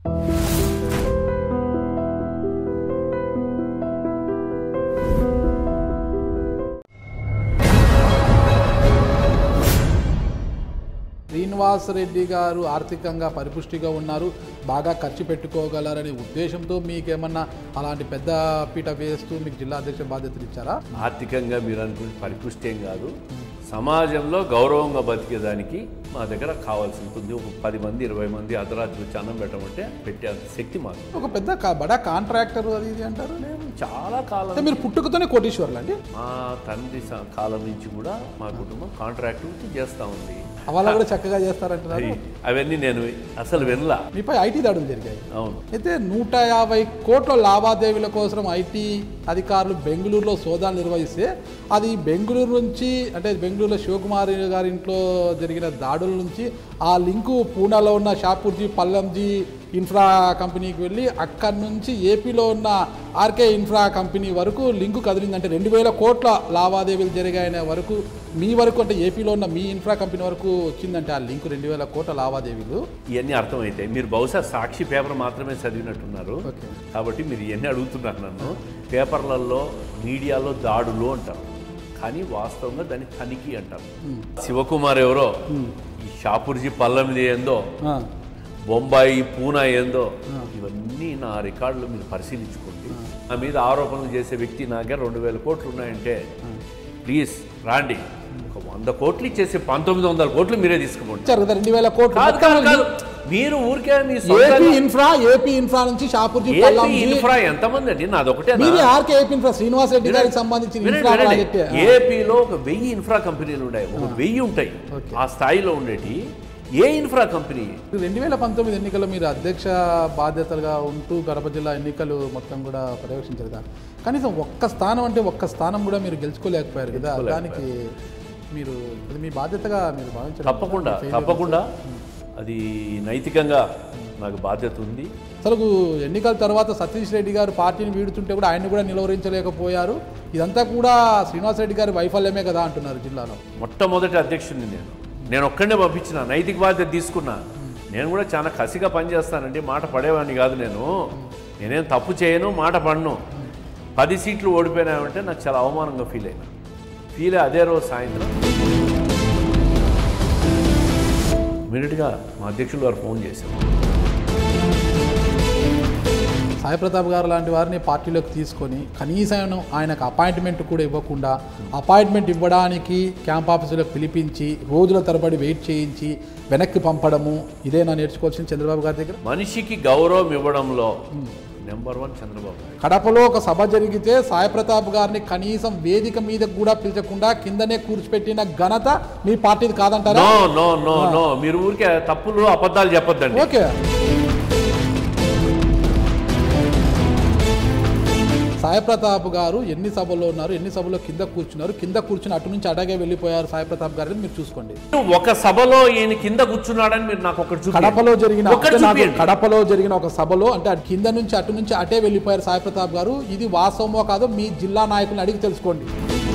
శ్రీనివాస్ రెడ్డి గారు ఆర్థికంగా పరిపుష్టిగా ఉన్నారు బాగా ఖర్చు పెట్టుకోగలరనే ఉద్దేశంతో మీకేమన్నా అలాంటి పెద్ద పీట వేస్తూ మీకు జిల్లా అధ్యక్ష బాధ్యతలు ఇచ్చారా ఆర్థికంగా మీరు అనుకునే పరిపుష్టి ఏం కాదు సమాజంలో గౌరవంగా బతికేదానికి మా దగ్గర కావాల్సి ఉంటుంది ఒక పది మంది ఇరవై మంది అర్ధరాత్రి వచ్చి అన్నం పెట్టమంటే పెట్టే అంత శక్తి మాకు ఒక పెద్ద కా- బడా కాంట్రాక్టర్ అది ఇది అంటారు మేము చాలా కాలం అంటే మీరు పుట్టుకతోనే కోటీశ్వర్లు అండి మా తండ్రి స- కాలం నుంచి కూడా మా కుటుంబం కాంట్రాక్ట్ నుంచి చేస్తూ ఉంది వాళ్ళ కూడా చక్కగా చేస్తారంటున్నారు అవి అవన్నీ నేను అసలు వినలా మీపై ఐటీ దాడులు జరిగాయి అవును అయితే నూట యాభై కోట్ల లావాదేవీల కోసం ఐటీ అధికారులు బెంగళూరులో సోదాలు నిర్వహిస్తే అది బెంగళూరు నుంచి అంటే బెంగళూరులో శివకుమార్ గారి ఇంట్లో జరిగిన దాడుల నుంచి ఆ లింకు పూనాలో ఉన్న షాపూర్జీ పల్లంజీ ఇన్ఫ్రా కంపెనీకి వెళ్ళి అక్కడి నుంచి ఏపీలో ఉన్న ఆర్కే ఇన్ఫ్రా కంపెనీ వరకు లింకు కదిలిందంటే రెండు వేల కోట్ల లావాదేవీలు జరిగాయనే వరకు మీ వరకు అంటే ఏపీలో ఉన్న మీ ఇన్ఫ్రా కంపెనీ వరకు వచ్చిందంటే ఆ లింకు రెండు వేల కోట్ల లావాదేవీలు ఇవన్నీ అర్థమవుతాయి మీరు బహుశా సాక్షి పేపర్ మాత్రమే చదివినట్టున్నారు ఓకే. కాబట్టి మీరు ఇవన్నీ అడుగుతున్నారు నన్ను పేపర్లలో మీడియాలో దాడులు అంటారు కానీ వాస్తవంగా దాన్ని తనిఖీ అంటారు శివకుమార్ ఎవరో ఈ షాపూర్జీ పల్లమిది ఏందో ఆ, బొంబాయి పూనా ఏందో ఇవన్నీ నా రికార్డులు మీరు పరిశీలించుకోండి నా మీద ఆరోపణలు చేసే వ్యక్తి నా దగ్గర రెండు వేల కోట్లు ఉన్నాయంటే ప్లీజ్ రాండి ఒక వంద కోట్లు ఇచ్చేసి పంతొమ్మిది వందల కోట్లు మీరే తీసుకుపోండి ఇచ్చారు కదా రెండు వేల కోట్లు కాదు కాదు కాదు మీరు ఊరికే మీ సొంత ఏపీ ఇన్ఫ్రా ఏపీ ఇన్ఫ్రా నుంచి షాపూర్జీ ఏపీ పల్లంజీ ఇన్ఫ్రా ఎంతమంది అండి నాది ఒకటే మీది RK AP infra Srinivas Reddy గారికి సంబంధించిన ఇన్ఫ్రా ప్రాజెక్ట్ ఏపీలో ఒక వెయ్యి ఇన్ఫ్రా కంపెనీలు ఉన్నాయి ఒక వెయ్యి ఉంటాయి ఆ స్థాయిలో ఉండేటి ఏ ఇన్ఫ్రా కంపెనీ రెండు వేల పంతొమ్మిది ఎన్నికల్లో మీరు అధ్యక్ష బాధ్యతలుగా ఉంటూ కడప జిల్లా ఎన్నికలు మొత్తం కూడా పర్యవేక్షించారు కదా కనీసం ఒక్క స్థానం అంటే ఒక్క స్థానం కూడా మీరు గెలుచుకోలేకపోయారు కదా దానికి మీరు అది మీ బాధ్యతగా మీరు భావించారు తప్పకుండా తప్పకుండా అది నైతికంగా నాకు బాధ్యత ఉంది అసలు ఎన్నికల తర్వాత సతీష్ రెడ్డి గారు పార్టీని వీడుతుంటే కూడా ఆయన్ని కూడా నిలువరించలేకపోయారు ఇదంతా కూడా శ్రీనివాస్ రెడ్డి గారి వైఫల్యమే కదా అంటున్నారు జిల్లాలో మొట్టమొదటి అధ్యక్షుడిని నేను నేను ఒక్కడనే పంపించిన నైతిక బాధ్యత తీసుకున్నా నేను కూడా చాలా కసిగా పనిచేస్తానండి మాట పడేవాడిని కాదు నేను నేనేం తప్పు చేయను మాట పడను పది సీట్లు ఓడిపోయినామంటే నాకు చాలా అవమానంగా ఫీల్ అయినా ఫీల్ అయ్యి అదే రోజు సాయంత్రం ఇమీడియట్గా మా అధ్యక్షులు గారు ఫోన్ చేశారు సాయి ప్రతాప్ గారు లాంటి వారిని పార్టీలోకి తీసుకొని కనీసం ఆయనకు అపాయింట్మెంట్ కూడా ఇవ్వకుండా అపాయింట్మెంట్ ఇవ్వడానికి క్యాంప్ ఆఫీసులకు పిలిపించి రోజుల తరబడి వెయిట్ చేయించి వెనక్కి పంపడము ఇదేనా నేర్చుకోవాల్సింది చంద్రబాబు గారి దగ్గర మనిషికి గౌరవం ఇవ్వడంలో నెంబర్ వన్ చంద్రబాబు నాయుడు. కడపలో ఒక సభ జరిగితే సాయి ప్రతాప్ గారిని కనీసం వేదిక మీద కూడా పిలిచకుండా కిందనే కూర్చిపెట్టిన ఘనత మీ పార్టీది కాదంటారా నో నో నో నో మీరు ఊరికే తప్పులు అబద్ధాలు చెప్పొద్దండి ఓకే సాయి ప్రతాప్ గారు ఎన్ని సభల్లో ఉన్నారు ఎన్ని సభలో కింద కూర్చున్నారు కింద కూర్చుని అటు నుంచి అడగే వెళ్ళిపోయారు సాయి ప్రతాప్ గారిని మీరు చూసుకోండి ఒక సభలో ఈయన కింద కూర్చున్నాడని మీరు నాకు ఒకటి చూపించండి. కడపలో జరిగిన ఒక్కటి అంటే నాకు చూపించండి. కడపలో జరిగిన ఒక సభలో అంటే అటు కింద నుంచి అటు నుంచి అటే వెళ్ళిపోయారు సాయి ప్రతాప్ గారు ఇది వాస్తవమో కాదో మీ జిల్లా నాయకులను అడిగి తెలుసుకోండి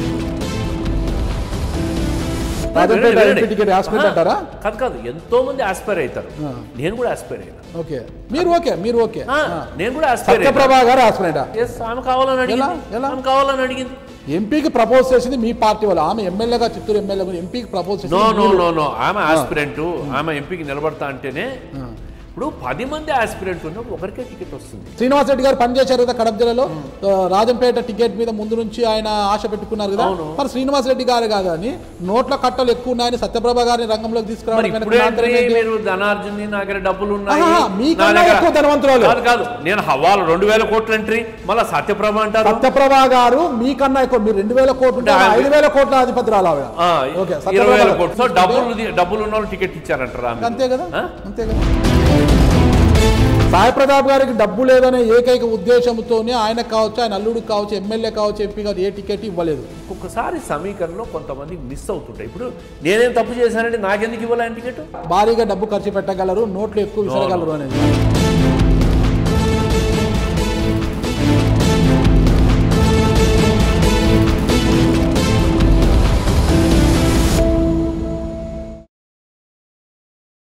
రాజంపేట వినండి, ఎంపీ టికెట్ ఆస్పిరెంట్ అంటారా కాదు కాదు ఎంతో మంది ఆస్పైర్ అవుతారు నేను కూడా ఆస్పైర్ అయినా ఓకే మీరు ఓకే మీరు ఓకే ఆ, నేను కూడా ఆస్పైర్ అయినా సత్యప్రభా గారు ఆస్పిరెంటా Yes, ఆమె కావాలని అడిగింది ఎలా? ఎలా? ఆమె కావాలని అడిగింది ఎంపీకి ప్రపోజ్ చేసింది మీ పార్టీ వాళ్ళు ఆమె ఎమ్మెల్యేగా చిత్తూరు ఎమ్మెల్యే ఎంపీకి ప్రపోజ్ నో చేసింది నో నో నో ఆమె ఆస్పిరెంట్ ఆమె ఎంపీకి నిలబడతా అంటేనే ఇప్పుడు పది మంది ఆస్పిరెంట్ ఉన్నప్పుడు ఒకరికే టికెట్ వస్తుంది శ్రీనివాస్ రెడ్డి గారు పనిచేశారు కదా కడప జిల్లాలో ఆ, రాజంపేట టికెట్ మీద ముందు నుంచి ఆయన ఆశ పెట్టుకున్నారు కదా అవును. మరి శ్రీనివాస్ రెడ్డి గారు కాదు అని నోట్ల కట్టలు ఎక్కువ ఉన్నాయని సత్యప్రభ గారిని రంగంలోకి మరి తీసుకురావడం వెనక ఇప్పుడే కారణం ఏంటి? మీరు ధనార్జున్ నా దగ్గర డబ్బులు ఉన్నాయి ఆహా, నా మీకన్నా దగ్గర- ఎక్కువ ధనవంతురాలు. కాదు కాదు నేను హవాలు రెండు వేల కోట్ల ఎంట్రీ మళ్ళీ సత్యప్రభ అంటారు సత్యప్రభ గారు మీకన్నా ఎక్కువ మీరు రెండు వేల కోట్లు ఉంటే అంటే ఆమె ఐదు వేల కోట్ల అధిపతురాలు ఆవిడ ఆ, ఓకే, ఇరవై సత్యప్రభ వేల గారు. కోట్లు సో డబ్బులు ది- డబ్బులు ఉన్న వాళ్ళు టికెట్ ఇచ్చారంటారా మీరు? అంతే కదా ఆ? అంతే కదా సాయి ప్రతాప్ గారికి డబ్బు లేదనే ఏకైక ఉద్దేశంతోనే ఆయన కావచ్చు ఆయన అల్లుడికి కావచ్చు ఎమ్మెల్యే కావచ్చు ఎంపీ గారు ఏ టికెట్ ఇవ్వలేదు ఒక్కొక్కసారి సమీకరణలో కొంతమంది మిస్ అవుతుంటాయి ఇప్పుడు నేనేం తప్పు చేశానంటే నాకెందుకు ఇవ్వాలి ఆయన టికెట్ భారీగా డబ్బు ఖర్చు పెట్టగలరు నోట్లు ఎక్కువ విసరగలరు అనేది